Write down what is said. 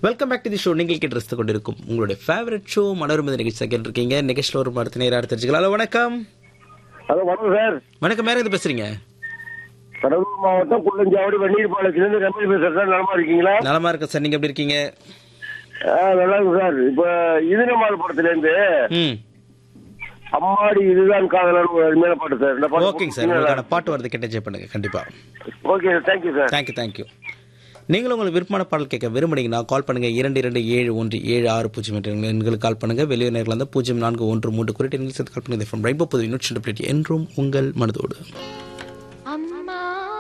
welcome back to the show நீங்கள் கேட்டு ரசித்துக் கொண்டிருக்கும் உங்களுடைய ஃபேவரட் ஷோ மனோரம நிகழ்ச்சி கேட்டிருக்கீங்க நிகழ்ச்சியில் ஒரு மரத்து நேராக தெரிஞ்சுக்கலாம் ஹலோ வணக்கம் ஹலோ வணக்கம் சார் வணக்கம் மேலே இது பேசுறீங்க கடலூர் மாவட்டம் குள்ளஞ்சாவடி வெந்நீர் பாளையத்திலிருந்து ரமேஷ் பேசுறேன் சார் நலமா இருக்கீங்களா நலமா இருக்க சார் நீங்க எப்படி இருக்கீங்க ஆ, நல்லா இருக்கு சார் இப்ப இதுனமால் படத்துல இருந்து ம் அம்மாடி இதுதான் காதலன் ஒரு அருமையான பாட்டு சார் இந்த பாட்டு ஓகேங்க சார் உங்களுக்கான பாட்டு வரது கேட்ட என்ஜாய் பண்ணுங்க கண்டிப்பா okay sir thank you sir thank you thank you நீங்களும் உங்களுக்கு விருப்பமான பாடல் கேட்க விரும்புனீங்கன்னா கால் பண்ணுங்க இரண்டு இரண்டு ஏழு ஒன்று ஏழு ஆறு பூஜ்ஜியம் என்ற எண்களுக்கு கால் பண்ணுங்க வெளியூர் நேரில் வந்து பூஜ்ஜியம் நான்கு ஒன்று மூன்று குறிப்பிட்ட எண்கள் சேர்த்து கால் பண்ணுங்க ஃப்ரம் ரைபோ புது நூற்றி என்றும் உங்கள் மனதோடு அம்மா